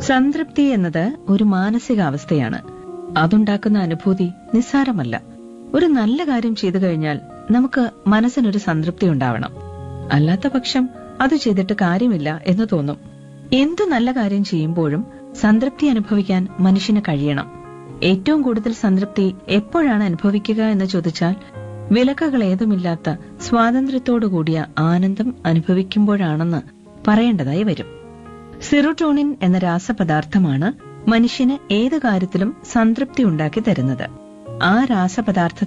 സംതൃപ്തി എന്നത് ഒരു മാനസികാവസ്ഥയാണ് അതുണ്ടാക്കുന്ന അനുഭൂതി നിസ്സാരമല്ല ഒരു നല്ല കാര്യം ചെയ്തു കഴിഞ്ഞാൽ നമുക്ക് മനസ്സിനൊരു സംതൃപ്തി ഉണ്ടാവണം അല്ലാത്ത പക്ഷം അത് ചെയ്തിട്ട് കാര്യമില്ല എന്ന് തോന്നും എന്തു നല്ല കാര്യം ചെയ്യുമ്പോഴും സംതൃപ്തി അനുഭവിക്കാൻ മനുഷ്യന് കഴിയണം ഏറ്റവും കൂടുതൽ സംതൃപ്തി എപ്പോഴാണ് അനുഭവിക്കുക എന്ന് ചോദിച്ചാൽ വിലക്കുകൾ ഏതുമില്ലാത്ത സ്വാതന്ത്ര്യത്തോടു കൂടിയ ആനന്ദം അനുഭവിക്കുമ്പോഴാണെന്ന് പറയേണ്ടതായി വരും സിറോട്ടോണിൻ എന്ന രാസപദാർത്ഥമാണ് മനുഷ്യന് ഏത് കാര്യത്തിലും സംതൃപ്തി ഉണ്ടാക്കി തരുന്നത് ആ രാസപദാർത്ഥ